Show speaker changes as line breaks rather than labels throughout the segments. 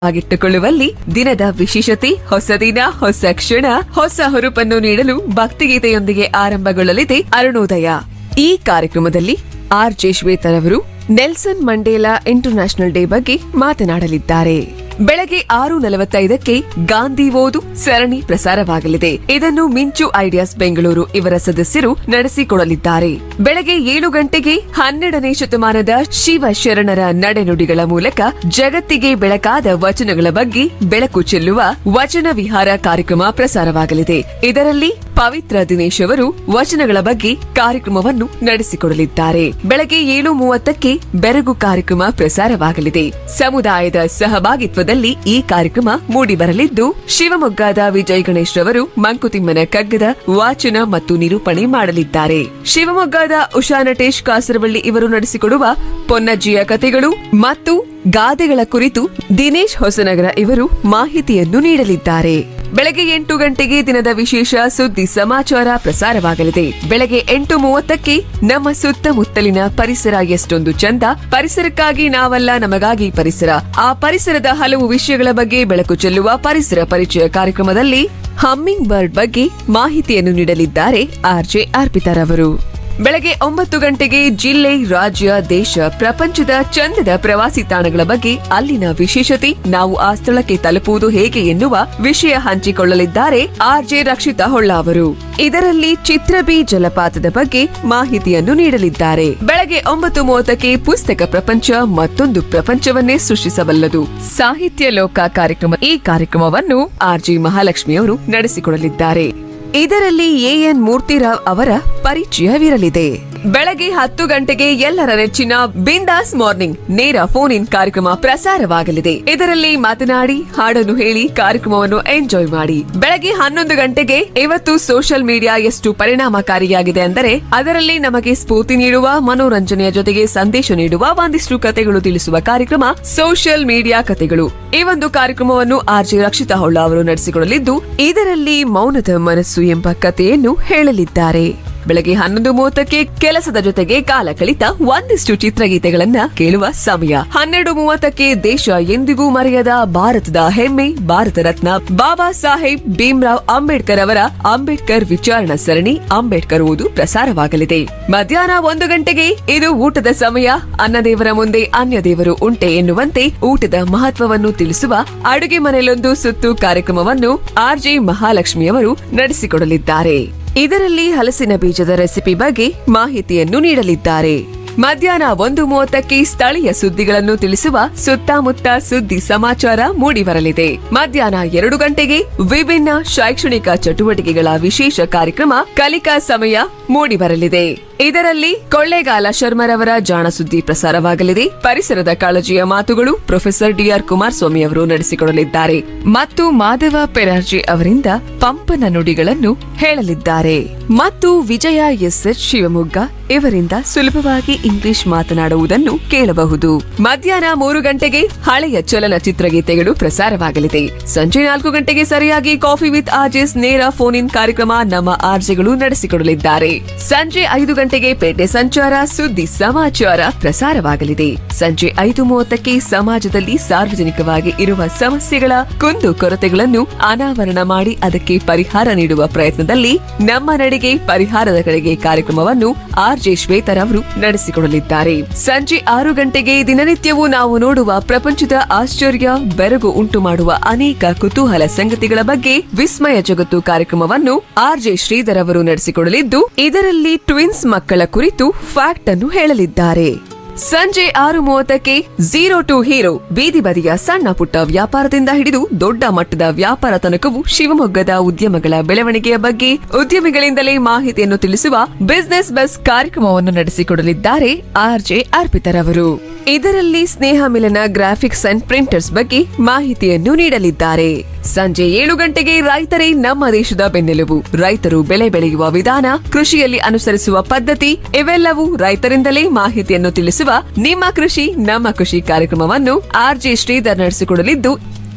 ಆಗಿಟ್ಟುಕೊಳ್ಳುವಲ್ಲಿ ದಿನದ ವಿಶೇಷತೆ ಹೊಸ ದಿನ ಹೊಸ ಕ್ಷಣ ಹೊಸ ಹುರುಪನ್ನು ನೀಡಲು ಭಕ್ತಿಗೀತೆಯೊಂದಿಗೆ ಆರಂಭಗೊಳ್ಳಲಿದೆ ಅರುಣೋದಯ ಈ ಕಾರ್ಯಕ್ರಮದಲ್ಲಿ ಆರ್ ಜೆ ಶ್ವೇತರ್ ಅವರು ನೆಲ್ಸನ್ ಮಂಡೇಲಾ ಇಂಟರ್ನ್ಯಾಷನಲ್ ಡೇ ಬಗ್ಗೆ ಮಾತನಾಡಲಿದ್ದಾರೆ ಬೆಳಗ್ಗೆ ಆರು ನಲವತ್ತೈದಕ್ಕೆ ಗಾಂಧಿ ಓದು ಸರಣಿ ಪ್ರಸಾರವಾಗಲಿದೆ ಇದನ್ನು ಮಿಂಚು ಐಡಿಯಾಸ್ ಬೆಂಗಳೂರು ಇವರ ಸದಸ್ಯರು ನಡೆಸಿಕೊಡಲಿದ್ದಾರೆ ಬೆಳಗ್ಗೆ ಏಳು ಗಂಟೆಗೆ ಹನ್ನೆರಡನೇ ಶತಮಾನದ ಶಿವ ಶರಣರ ನಡೆನುಡಿಗಳ ಮೂಲಕ ಜಗತ್ತಿಗೆ ಬೆಳಕಾದ ವಚನಗಳ ಬಗ್ಗೆ ಬೆಳಕು ಚೆಲ್ಲುವ ವಚನ ವಿಹಾರ ಕಾರ್ಯಕ್ರಮ ಪ್ರಸಾರವಾಗಲಿದೆ ಇದರಲ್ಲಿ ಪವಿತ್ರ ದಿನೇಶ್ ಅವರು ವಚನಗಳ ಬಗ್ಗೆ ಕಾರ್ಯಕ್ರಮವನ್ನು ನಡೆಸಿಕೊಡಲಿದ್ದಾರೆ ಬೆಳಗ್ಗೆ ಏಳು ಮೂವತ್ತಕ್ಕೆ ಬೆರಗು ಕಾರ್ಯಕ್ರಮ ಪ್ರಸಾರವಾಗಲಿದೆ ಸಮುದಾಯದ ಸಹಭಾಗಿತ್ವದಲ್ಲಿ ಈ ಕಾರ್ಯಕ್ರಮ ಮೂಡಿಬರಲಿದ್ದು ಶಿವಮೊಗ್ಗದ ವಿಜಯ್ ಗಣೇಶ್ ರವರು ಮಂಕುತಿಮ್ಮನ ಕಗ್ಗದ ವಾಚನ ಮತ್ತು ನಿರೂಪಣೆ ಮಾಡಲಿದ್ದಾರೆ ಶಿವಮೊಗ್ಗದ ಉಷಾ ನಟೇಶ್ ಕಾಸರವಳ್ಳಿ ಇವರು ನಡೆಸಿಕೊಡುವ ಪೊನ್ನಜ್ಜಿಯ ಕಥೆಗಳು ಮತ್ತು ಗಾದೆಗಳ ಕುರಿತು ದಿನೇಶ್ ಹೊಸನಗರ ಇವರು ಮಾಹಿತಿಯನ್ನು ನೀಡಲಿದ್ದಾರೆ ಬೆಳಗ್ಗೆ ಎಂಟು ಗಂಟೆಗೆ ದಿನದ ವಿಶೇಷ ಸುದ್ದಿ ಸಮಾಚಾರ ಪ್ರಸಾರವಾಗಲಿದೆ ಬೆಳಗ್ಗೆ ಎಂಟು ಮೂವತ್ತಕ್ಕೆ ನಮ್ಮ ಸುತ್ತಮುತ್ತಲಿನ ಪರಿಸರ ಎಷ್ಟೊಂದು ಚಂದ ಪರಿಸರಕ್ಕಾಗಿ ನಾವಲ್ಲ ನಮಗಾಗಿ ಪರಿಸರ ಆ ಪರಿಸರದ ಹಲವು ವಿಷಯಗಳ ಬಗ್ಗೆ ಬೆಳಕು ಚೆಲ್ಲುವ ಪರಿಸರ ಪರಿಚಯ ಕಾರ್ಯಕ್ರಮದಲ್ಲಿ ಹಮ್ಮಿಂಗ್ ಬರ್ಡ್ ಬಗ್ಗೆ ಮಾಹಿತಿಯನ್ನು ನೀಡಲಿದ್ದಾರೆ ಆರ್ಜೆ ಅರ್ಪಿತಾರವರು ಬೆಳಗ್ಗೆ ಒಂಬತ್ತು ಗಂಟೆಗೆ ಜಿಲ್ಲೆ ರಾಜ್ಯ ದೇಶ ಪ್ರಪಂಚದ ಚಂದದ ಪ್ರವಾಸಿ ತಾಣಗಳ ಬಗ್ಗೆ ಅಲ್ಲಿನ ವಿಶೇಷತೆ ನಾವು ಆ ಸ್ಥಳಕ್ಕೆ ತಲುಪುವುದು ಹೇಗೆ ಎನ್ನುವ ವಿಷಯ ಹಂಚಿಕೊಳ್ಳಲಿದ್ದಾರೆ ಆರ್ಜೆ ರಕ್ಷಿತಾ ಹೊಳ್ಳ ಅವರು ಇದರಲ್ಲಿ ಚಿತ್ರಬಿ ಜಲಪಾತದ ಬಗ್ಗೆ ಮಾಹಿತಿಯನ್ನು ನೀಡಲಿದ್ದಾರೆ ಬೆಳಗ್ಗೆ ಒಂಬತ್ತು ಮೂವತ್ತಕ್ಕೆ ಪುಸ್ತಕ ಪ್ರಪಂಚ ಮತ್ತೊಂದು ಪ್ರಪಂಚವನ್ನೇ ಸೃಷ್ಟಿಸಬಲ್ಲದು ಸಾಹಿತ್ಯ ಲೋಕ ಕಾರ್ಯಕ್ರಮ ಈ ಕಾರ್ಯಕ್ರಮವನ್ನು ಆರ್ಜಿ ಮಹಾಲಕ್ಷ್ಮಿ ಅವರು ನಡೆಸಿಕೊಡಲಿದ್ದಾರೆ ಇದರಲ್ಲಿ ಎಎನ್ ಮೂರ್ತಿರಾವ್ ಅವರ ಪರಿಚಯವಿರಲಿದೆ ಬೆಳಗ್ಗೆ ಹತ್ತು ಗಂಟೆಗೆ ಎಲ್ಲರ ನೆಚ್ಚಿನ ಬಿಂದಾಸ್ ಮಾರ್ನಿಂಗ್ ನೇರ ಫೋನ್ ಇನ್ ಕಾರ್ಯಕ್ರಮ ಪ್ರಸಾರವಾಗಲಿದೆ ಇದರಲ್ಲಿ ಮಾತನಾಡಿ ಹಾಡನ್ನು ಹೇಳಿ ಕಾರ್ಯಕ್ರಮವನ್ನು ಎಂಜಾಯ್ ಮಾಡಿ ಬೆಳಗ್ಗೆ ಹನ್ನೊಂದು ಗಂಟೆಗೆ ಇವತ್ತು ಸೋಷಿಯಲ್ ಮೀಡಿಯಾ ಎಷ್ಟು ಪರಿಣಾಮಕಾರಿಯಾಗಿದೆ ಅಂದರೆ ಅದರಲ್ಲಿ ನಮಗೆ ಸ್ಫೂರ್ತಿ ನೀಡುವ ಮನೋರಂಜನೆಯ ಜೊತೆಗೆ ಸಂದೇಶ ನೀಡುವ ಒಂದಿಷ್ಟು ಕಥೆಗಳು ತಿಳಿಸುವ ಕಾರ್ಯಕ್ರಮ ಸೋಷಿಯಲ್ ಮೀಡಿಯಾ ಕಥೆಗಳು ಈ ಒಂದು ಕಾರ್ಯಕ್ರಮವನ್ನು ಆರ್ಜಿ ರಕ್ಷಿತಾ ಹೊಳ್ಳ ಅವರು ನಡೆಸಿಕೊಡಲಿದ್ದು ಇದರಲ್ಲಿ ಮೌನದ ಮನಸ್ಸು ಎಂಬ ಕಥೆಯನ್ನು ಹೇಳಲಿದ್ದಾರೆ ಬೆಳಗ್ಗೆ ಹನ್ನೊಂದು ಮೂವತ್ತಕ್ಕೆ ಕೆಲಸದ ಜೊತೆಗೆ ಕಾಲ ಕಳಿತ ಒಂದಿಷ್ಟು ಚಿತ್ರಗೀತೆಗಳನ್ನ ಕೇಳುವ ಸಮಯ ಹನ್ನೆರಡು ಮೂವತ್ತಕ್ಕೆ ದೇಶ ಎಂದಿಗೂ ಮರೆಯದ ಭಾರತದ ಹೆಮ್ಮೆ ಭಾರತ ರತ್ನ ಬಾಬಾ ಸಾಹೇಬ್ ಭೀಮ್ರಾವ್ ಅಂಬೇಡ್ಕರ್ ಅವರ ಅಂಬೇಡ್ಕರ್ ವಿಚಾರಣಾ ಸರಣಿ ಅಂಬೇಡ್ಕರ್ ಓದು ಪ್ರಸಾರವಾಗಲಿದೆ ಮಧ್ಯಾಹ್ನ ಒಂದು ಗಂಟೆಗೆ ಇದು ಊಟದ ಸಮಯ ಅನ್ನದೇವರ ಮುಂದೆ ಅನ್ಯ ದೇವರು ಉಂಟೆ ಎನ್ನುವಂತೆ ಊಟದ ಮಹತ್ವವನ್ನು ತಿಳಿಸುವ ಅಡುಗೆ ಮನೆಯಲ್ಲೊಂದು ಸುತ್ತು ಕಾರ್ಯಕ್ರಮವನ್ನು ಆರ್ಜೆ ಮಹಾಲಕ್ಷ್ಮಿಯವರು ನಡೆಸಿಕೊಡಲಿದ್ದಾರೆ ಇದರಲ್ಲಿ ಹಲಸಿನ ಬೀಜದ ರೆಸಿಪಿ ಬಗ್ಗೆ ಮಾಹಿತಿಯನ್ನು ನೀಡಲಿದ್ದಾರೆ ಮಧ್ಯಾಹ್ನ ಒಂದು ಮೂವತ್ತಕ್ಕೆ ಸ್ಥಳೀಯ ಸುದ್ದಿಗಳನ್ನು ತಿಳಿಸುವ ಸುತ್ತಮುತ್ತ ಸುದ್ದಿ ಸಮಾಚಾರ ಮೂಡಿಬರಲಿದೆ ಮಧ್ಯಾಹ್ನ ಎರಡು ಗಂಟೆಗೆ ವಿಭಿನ್ನ ಶೈಕ್ಷಣಿಕ ಚಟುವಟಿಕೆಗಳ ವಿಶೇಷ ಕಾರ್ಯಕ್ರಮ ಕಲಿಕಾ ಸಮಯ ಮೂಡಿಬರಲಿದೆ ಇದರಲ್ಲಿ ಕೊಳ್ಳೇಗಾಲ ಶರ್ಮರವರ ಜಾಣ ಸುದ್ದಿ ಪ್ರಸಾರವಾಗಲಿದೆ ಪರಿಸರದ ಕಾಳಜಿಯ ಮಾತುಗಳು ಪ್ರೊಫೆಸರ್ ಡಿಆರ್ ಕುಮಾರಸ್ವಾಮಿ ಅವರು ನಡೆಸಿಕೊಡಲಿದ್ದಾರೆ ಮತ್ತು ಮಾಧವ ಪೆರಾರ್ಜಿ ಅವರಿಂದ ಪಂಪನ ನುಡಿಗಳನ್ನು ಹೇಳಲಿದ್ದಾರೆ ಮತ್ತು ವಿಜಯ ಎಸ್ಎಚ್ ಶಿವಮೊಗ್ಗ ಇವರಿಂದ ಸುಲಭವಾಗಿ ಇಂಗ್ಲಿಷ್ ಮಾತನಾಡುವುದನ್ನು ಕೇಳಬಹುದು ಮಧ್ಯಾಹ್ನ ಮೂರು ಗಂಟೆಗೆ ಹಳೆಯ ಚಲನಚಿತ್ರ ಗೀತೆಗಳು ಪ್ರಸಾರವಾಗಲಿದೆ ಸಂಜೆ ನಾಲ್ಕು ಗಂಟೆಗೆ ಸರಿಯಾಗಿ ಕಾಫಿ ವಿತ್ ಆರ್ಜೆಸ್ ನೇರ ಫೋನ್ ಇನ್ ಕಾರ್ಯಕ್ರಮ ನಮ್ಮ ಆರ್ಜೆಗಳು ನಡೆಸಿಕೊಡಲಿದ್ದಾರೆ ಸಂಜೆ ಐದು ಗಂಟೆಗೆ ಪೇಟೆ ಸಂಚಾರ ಸುದ್ದಿ ಸಮಾಚಾರ ಪ್ರಸಾರವಾಗಲಿದೆ ಸಂಜೆ ಐದು ಮೂವತ್ತಕ್ಕೆ ಸಮಾಜದಲ್ಲಿ ಸಾರ್ವಜನಿಕವಾಗಿ ಇರುವ ಸಮಸ್ಯೆಗಳ ಕುಂದು ಕೊರತೆಗಳನ್ನು ಅನಾವರಣ ಮಾಡಿ ಅದಕ್ಕೆ ಪರಿಹಾರ ನೀಡುವ ಪ್ರಯತ್ನದಲ್ಲಿ ನಮ್ಮ ನಡಿಗೆ ಪರಿಹಾರದ ಕಡೆಗೆ ಕಾರ್ಯಕ್ರಮವನ್ನು ಆರ್ಜೆ ಶ್ವೇತರ್ ಅವರು ನಡೆಸಿಕೊಡಲಿದ್ದಾರೆ ಸಂಜೆ ಆರು ಗಂಟೆಗೆ ದಿನನಿತ್ಯವೂ ನಾವು ನೋಡುವ ಪ್ರಪಂಚದ ಆಶ್ಚರ್ಯ ಬೆರಗು ಉಂಟು ಮಾಡುವ ಅನೇಕ ಕುತೂಹಲ ಸಂಗತಿಗಳ ಬಗ್ಗೆ ವಿಸ್ಮಯ ಜಗತ್ತು ಕಾರ್ಯಕ್ರಮವನ್ನು ಆರ್ಜೆ ಶ್ರೀಧರ್ ಅವರು ನಡೆಸಿಕೊಡಲಿದ್ದು ಇದರಲ್ಲಿ ಟ್ವಿನ್ಸ್ ಮಕ್ಕಳ ಕುರಿತು ಫ್ಯಾಕ್ಟ್ ಅನ್ನು ಹೇಳಲಿದ್ದಾರೆ ಸಂಜೆ ಆರು ಮೂವತ್ತಕ್ಕೆ ಝೀರೋ ಟು ಹೀರೋ ಬೀದಿ ಬದಿಯ ಸಣ್ಣ ಪುಟ್ಟ ವ್ಯಾಪಾರದಿಂದ ಹಿಡಿದು ದೊಡ್ಡ ಮಟ್ಟದ ವ್ಯಾಪಾರ ತನಕವೂ ಶಿವಮೊಗ್ಗದ ಉದ್ಯಮಗಳ ಬೆಳವಣಿಗೆಯ ಬಗ್ಗೆ ಉದ್ಯಮಿಗಳಿಂದಲೇ ಮಾಹಿತಿಯನ್ನು ತಿಳಿಸುವ ಬಿಸಿನೆಸ್ ಬಸ್ ಕಾರ್ಯಕ್ರಮವನ್ನು ನಡೆಸಿಕೊಡಲಿದ್ದಾರೆ ಆರ್ಜೆ ಅರ್ಪಿತರವರು ಇದರಲ್ಲಿ ಸ್ನೇಹ ಮಿಲನ ಗ್ರಾಫಿಕ್ಸ್ ಅಂಡ್ ಪ್ರಿಂಟರ್ಸ್ ಬಗ್ಗೆ ಮಾಹಿತಿಯನ್ನು ನೀಡಲಿದ್ದಾರೆ ಸಂಜೆ ಏಳು ಗಂಟೆಗೆ ರೈತರೇ ನಮ್ಮ ದೇಶದ ಬೆನ್ನೆಲುಬು ರೈತರು ಬೆಳೆ ಬೆಳೆಯುವ ವಿಧಾನ ಕೃಷಿಯಲ್ಲಿ ಅನುಸರಿಸುವ ಪದ್ಧತಿ ಇವೆಲ್ಲವೂ ರೈತರಿಂದಲೇ ಮಾಹಿತಿಯನ್ನು ತಿಳಿಸುವ ನಿಮ್ಮ ಕೃಷಿ ನಮ್ಮ ಕೃಷಿ ಕಾರ್ಯಕ್ರಮವನ್ನು ಆರ್ಜೆ ಶ್ರೀಧರ್ ನಡೆಸಿಕೊಡಲಿದ್ದು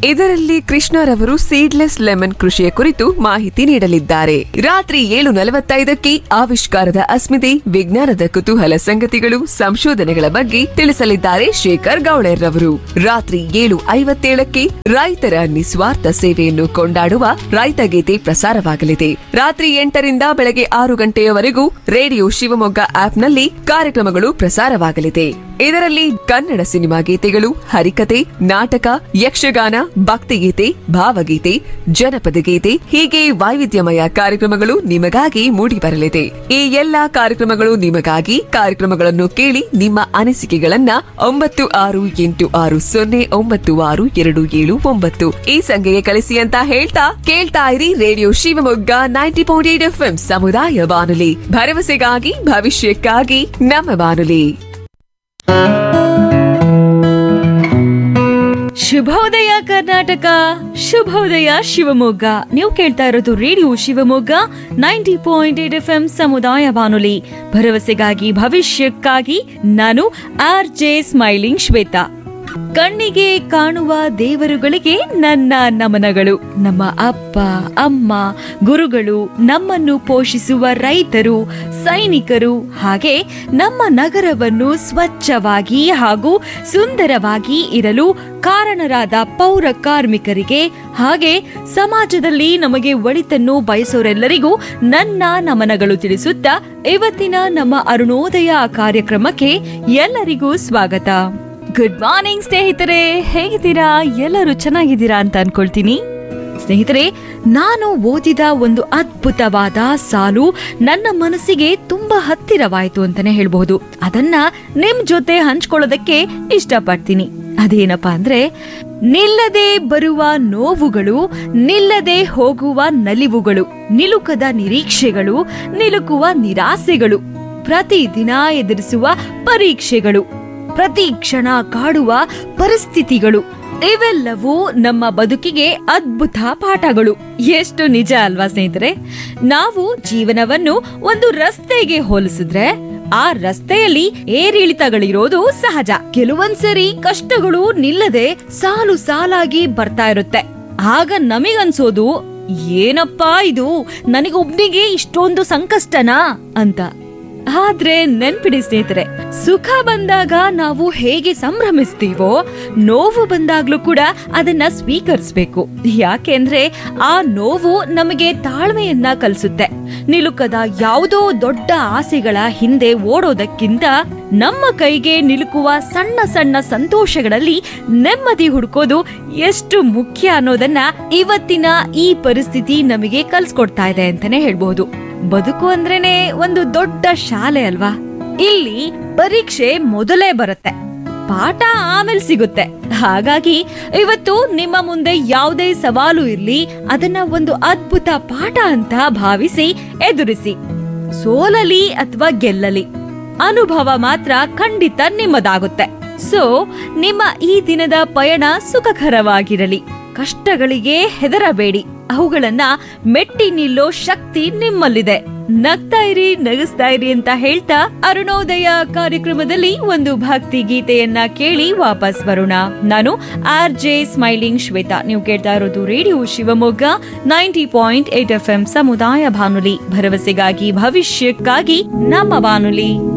ಇದರಲ್ಲಿ ಕೃಷ್ಣರವರು ಸೀಡ್ಲೆಸ್ ಲೆಮನ್ ಕೃಷಿಯ ಕುರಿತು ಮಾಹಿತಿ ನೀಡಲಿದ್ದಾರೆ ರಾತ್ರಿ ಏಳು ನಲವತ್ತೈದಕ್ಕೆ ಆವಿಷ್ಕಾರದ ಅಸ್ಮಿತೆ ವಿಜ್ಞಾನದ ಕುತೂಹಲ ಸಂಗತಿಗಳು ಸಂಶೋಧನೆಗಳ ಬಗ್ಗೆ ತಿಳಿಸಲಿದ್ದಾರೆ ಶೇಖರ್ ಗೌಳೆರ್ರವರು ರಾತ್ರಿ ಏಳು ಐವತ್ತೇಳಕ್ಕೆ ರೈತರ ನಿಸ್ವಾರ್ಥ ಸೇವೆಯನ್ನು ಕೊಂಡಾಡುವ ರೈತ ಗೀತೆ ಪ್ರಸಾರವಾಗಲಿದೆ ರಾತ್ರಿ ಎಂಟರಿಂದ ಬೆಳಗ್ಗೆ ಆರು ಗಂಟೆಯವರೆಗೂ ರೇಡಿಯೋ ಶಿವಮೊಗ್ಗ ಆಪ್ನಲ್ಲಿ ಕಾರ್ಯಕ್ರಮಗಳು ಪ್ರಸಾರವಾಗಲಿದೆ ಇದರಲ್ಲಿ ಕನ್ನಡ ಸಿನಿಮಾ ಗೀತೆಗಳು ಹರಿಕತೆ ನಾಟಕ ಯಕ್ಷಗಾನ ಭಕ್ತಿಗೀತೆ ಭಾವಗೀತೆ ಜನಪದ ಗೀತೆ ಹೀಗೆ ವೈವಿಧ್ಯಮಯ ಕಾರ್ಯಕ್ರಮಗಳು ನಿಮಗಾಗಿ ಮೂಡಿಬರಲಿದೆ ಈ ಎಲ್ಲಾ ಕಾರ್ಯಕ್ರಮಗಳು ನಿಮಗಾಗಿ ಕಾರ್ಯಕ್ರಮಗಳನ್ನು ಕೇಳಿ ನಿಮ್ಮ ಅನಿಸಿಕೆಗಳನ್ನ ಒಂಬತ್ತು ಆರು ಎಂಟು ಆರು ಸೊನ್ನೆ ಒಂಬತ್ತು ಆರು ಎರಡು ಏಳು ಒಂಬತ್ತು ಈ ಸಂಖ್ಯೆಗೆ ಕಳಿಸಿ ಅಂತ ಹೇಳ್ತಾ ಕೇಳ್ತಾ ಇರಿ radio Shivamogga ninety point eight F ಸಮುದಾಯ ಬಾನುಲಿ ಭರವಸೆಗಾಗಿ ಭವಿಷ್ಯಕ್ಕಾಗಿ ನಮ್ಮ ಬಾನುಲಿ
ಶುಭೋದಯ ಕರ್ನಾಟಕ ಶುಭೋದಯ ಶಿವಮೊಗ್ಗ ನೀವು ಕೇಳ್ತಾ ಇರೋದು radio Shivamogga ninety point eight F M ಸಮುದಾಯ ಬಾನುಲಿ ಭರವಸೆಗಾಗಿ ಭವಿಷ್ಯಕ್ಕಾಗಿ ನಾನು ಆರ್ ಜೆ ಸ್ಮೈಲಿಂಗ್ ಶ್ವೇತಾ ಕಣ್ಣಿಗೆ ಕಾಣುವ ದೇವರುಗಳಿಗೆ ನನ್ನ ನಮನಗಳು ನಮ್ಮ ಅಪ್ಪ ಅಮ್ಮ ಗುರುಗಳು ನಮ್ಮನ್ನು ಪೋಷಿಸುವ ರೈತರು ಸೈನಿಕರು ಹಾಗೆ ನಮ್ಮ ನಗರವನ್ನು ಸ್ವಚ್ಛವಾಗಿ ಹಾಗೂ ಸುಂದರವಾಗಿ ಇರಲು ಕಾರಣರಾದ ಪೌರ ಕಾರ್ಮಿಕರಿಗೆ ಹಾಗೆ ಸಮಾಜದಲ್ಲಿ ನಮಗೆ ಒಳಿತನ್ನು ಬಯಸೋರೆಲ್ಲರಿಗೂ ನನ್ನ ನಮನಗಳು ತಿಳಿಸುತ್ತಾ ಇವತ್ತಿನ ನಮ್ಮ ಅರುಣೋದಯ ಕಾರ್ಯಕ್ರಮಕ್ಕೆ ಎಲ್ಲರಿಗೂ ಸ್ವಾಗತ ಗುಡ್ ಮಾರ್ನಿಂಗ್ ಸ್ನೇಹಿತರೆ ಹೇಗಿದ್ದೀರಾ ಎಲ್ಲರೂ ಚೆನ್ನಾಗಿದ್ದೀರಾ ಅಂತ ಅನ್ಕೊಳ್ತೀನಿ ಸ್ನೇಹಿತರೆ ನಾನು ಓದಿದ ಒಂದು ಅದ್ಭುತವಾದ ಸಾಲು ನನ್ನ ಮನಸ್ಸಿಗೆ ತುಂಬಾ ಹತ್ತಿರವಾಯಿತು ಅಂತಾನೆ ಹೇಳ್ಬಹುದು ಅದನ್ನ ನಿಮ್ ಜೊತೆ ಹಂಚ್ಕೊಳ್ಳೋದಕ್ಕೆ ಇಷ್ಟಪಡ್ತೀನಿ ಅದೇನಪ್ಪಾ ಅಂದ್ರೆ ನಿಲ್ಲದೆ ಬರುವ ನೋವುಗಳು ನಿಲ್ಲದೆ ಹೋಗುವ ನಲಿವುಗಳು ನಿಲುಕದ ನಿರೀಕ್ಷೆಗಳು ನಿಲುಕುವ ನಿರಾಸೆಗಳು ಪ್ರತಿದಿನ ಎದುರಿಸುವ ಪರೀಕ್ಷೆಗಳು ಪ್ರತಿ ಕ್ಷಣ ಕಾಡುವ ಪರಿಸ್ಥಿತಿಗಳು ಇವೆಲ್ಲವೂ ನಮ್ಮ ಬದುಕಿಗೆ ಅದ್ಭುತ ಪಾಠಗಳು ಎಷ್ಟು ನಿಜ ಅಲ್ವಾ ಸ್ನೇಹಿತರೆ ನಾವು ಜೀವನವನ್ನು ಒಂದು ರಸ್ತೆಗೆ ಹೋಲಿಸಿದ್ರೆ ಆ ರಸ್ತೆಯಲ್ಲಿ ಏರಿಳಿತಗಳಿರೋದು ಸಹಜ ಕೆಲವೊಂದ್ಸರಿ ಕಷ್ಟಗಳು ನಿಲ್ಲದೆ ಸಾಲು ಸಾಲಾಗಿ ಬರ್ತಾ ಇರುತ್ತೆ ಆಗ ನಮಿಗನ್ಸೋದು ಏನಪ್ಪಾ ಇದು ನನಗೊಬ್ನಿಗೆ ಇಷ್ಟೊಂದು ಸಂಕಷ್ಟನಾ ಅಂತ ಆದ್ರೆ ನೆನ್ಪಿಡಿ ಸ್ನೇಹಿತರೆ ಸುಖ ಬಂದಾಗ ನಾವು ಹೇಗೆ ಸಂಭ್ರಮಿಸ್ತೀವೋ ನೋವು ಬಂದಾಗ್ಲೂ ಕೂಡ ಅದನ್ನ ಸ್ವೀಕರಿಸ್ಬೇಕು ಯಾಕೆಂದ್ರೆ ಆ ನೋವು ನಮಗೆ ತಾಳ್ಮೆಯನ್ನ ಕಲಿಸುತ್ತೆ ನಿಲುಕದ ಯಾವುದೋ ದೊಡ್ಡ ಆಸೆಗಳ ಹಿಂದೆ ಓಡೋದಕ್ಕಿಂತ ನಮ್ಮ ಕೈಗೆ ನಿಲುಕುವ ಸಣ್ಣ ಸಣ್ಣ ಸಂತೋಷಗಳಲ್ಲಿ ನೆಮ್ಮದಿ ಹುಡುಕೋದು ಎಷ್ಟು ಮುಖ್ಯ ಅನ್ನೋದನ್ನ ಇವತ್ತಿನ ಈ ಪರಿಸ್ಥಿತಿ ನಮಗೆ ಕಲ್ಸ್ಕೊಡ್ತಾ ಇದೆ ಅಂತಾನೆ ಹೇಳ್ಬಹುದು ಬದುಕು ಅಂದ್ರೇನೆ ಒಂದು ದೊಡ್ಡ ಶಾಲೆ ಅಲ್ವಾ ಇಲ್ಲಿ ಪರೀಕ್ಷೆ ಮೊದಲೇ ಬರುತ್ತೆ ಪಾಠ ಆಮೇಲೆ ಸಿಗುತ್ತೆ ಹಾಗಾಗಿ ಇವತ್ತು ನಿಮ್ಮ ಮುಂದೆ ಯಾವುದೇ ಸವಾಲು ಇರ್ಲಿ ಅದನ್ನ ಒಂದು ಅದ್ಭುತ ಪಾಠ ಅಂತ ಭಾವಿಸಿ ಎದುರಿಸಿ ಸೋಲಲಿ ಅಥವಾ ಗೆಲ್ಲಲಿ ಅನುಭವ ಮಾತ್ರ ಖಂಡಿತ ನಿಮ್ಮದಾಗುತ್ತೆ ಸೊ ನಿಮ್ಮ ಈ ದಿನದ ಪಯಣ ಸುಖಕರವಾಗಿರಲಿ ಕಷ್ಟಗಳಿಗೆ ಹೆದರಬೇಡಿ ಅವುಗಳನ್ನ ಮೆಟ್ಟಿ ನಿಲ್ಲೋ ಶಕ್ತಿ ನಿಮ್ಮಲ್ಲಿದೆ ನಗ್ತಾ ಇರಿ ನಗಿಸ್ತಾ ಇರಿ ಅಂತ ಹೇಳ್ತಾ ಅರುಣೋದಯ ಕಾರ್ಯಕ್ರಮದಲ್ಲಿ ಒಂದು ಭಕ್ತಿ ಗೀತೆಯನ್ನ ಕೇಳಿ ವಾಪಸ್ ಬರೋಣ ನಾನು ಆರ್ ಜೆ ಸ್ಮೈಲಿಂಗ್ ಶ್ವೇತಾ ನೀವು ಕೇಳ್ತಾ ಇರೋದು radio Shivamogga ninety point eight F M ಸಮುದಾಯ ಬಾನುಲಿ ಭರವಸೆಗಾಗಿ ಭವಿಷ್ಯಕ್ಕಾಗಿ ನಮ್ಮ ಬಾನುಲಿ